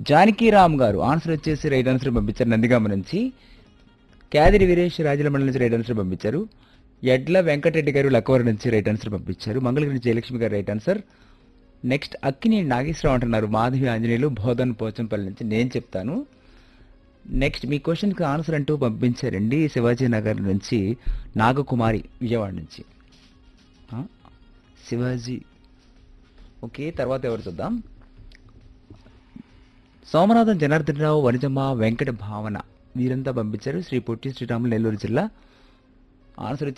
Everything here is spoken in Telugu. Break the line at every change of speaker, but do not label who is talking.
జానకీరామ్ గారు ఆన్సర్ వచ్చేసి రైట్ ఆన్సర్ పంపించారు నందిగామ నుంచి క్యాదిరి వీరేష్ రాజుల మండలి నుంచి రైట్ ఆన్సర్ పంపించారు ఎడ్ల వెంకటరెడ్డి గారు లక్కవరం నుంచి రైట్ ఆన్సర్ పంపించారు Mangalagiri Jayalakshmi garu right answer next Akkineni Nageswararao అంటున్నారు మాధవి ఆంజనేయులు బోధన్ పోచంపల్లి నుంచి నేను చెప్తాను నెక్స్ట్ మీ క్వశ్చన్కి ఆన్సర్ అంటూ పంపించారండి శివాజీ నగర్ నుంచి నాగకుమారి విజయవాడ నుంచి ఆ? శివాజీ ఓకే తర్వాత ఎవరు చూద్దాం సోమనాథం జనార్దనరావు వనిజమ్మ వెంకట భావన వీరంతా పంపించారు శ్రీ పొట్టి శ్రీరాములు నెల్లూరు జిల్లా ఆన్సర్ వచ్చి